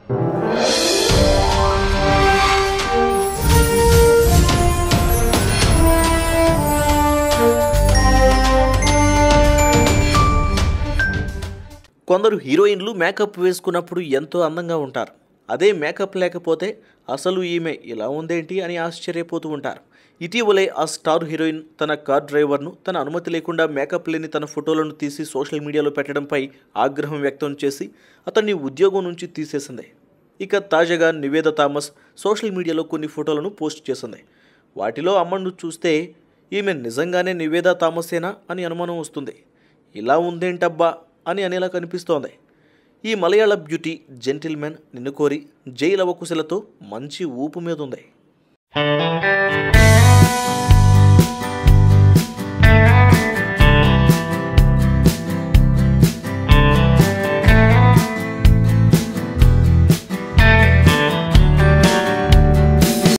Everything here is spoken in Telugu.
కొందరు హీరోయిన్లు మేకప్ వేసుకున్నప్పుడు ఎంతో అందంగా ఉంటారు అదే మేకప్ లేకపోతే అసలు ఈమె ఇలా ఉందేంటి అని ఆశ్చర్యపోతూ ఉంటారు ఇటీవలే ఆ స్టార్ హీరోయిన్ తన కార్ డ్రైవర్ను తన అనుమతి లేకుండా మేకప్ లేని తన ఫోటోలను తీసి సోషల్ మీడియాలో పెట్టడంపై ఆగ్రహం వ్యక్తం చేసి అతన్ని ఉద్యోగం నుంచి తీసేసింది ఇక తాజాగా నివేద థామస్ సోషల్ మీడియాలో కొన్ని ఫోటోలను పోస్ట్ చేసింది వాటిలో అమ్మను చూస్తే ఈమె నిజంగానే నివేద థామసేనా అని అనుమానం వస్తుంది ఇలా ఉందేంటబ్బా అని అనేలా కనిపిస్తోంది ఈ మలయాళ బ్యూటీ జెంటిల్మెన్ నిన్ను కోరి జై లవకుశలతో మంచి ఊపు మీద ఉంది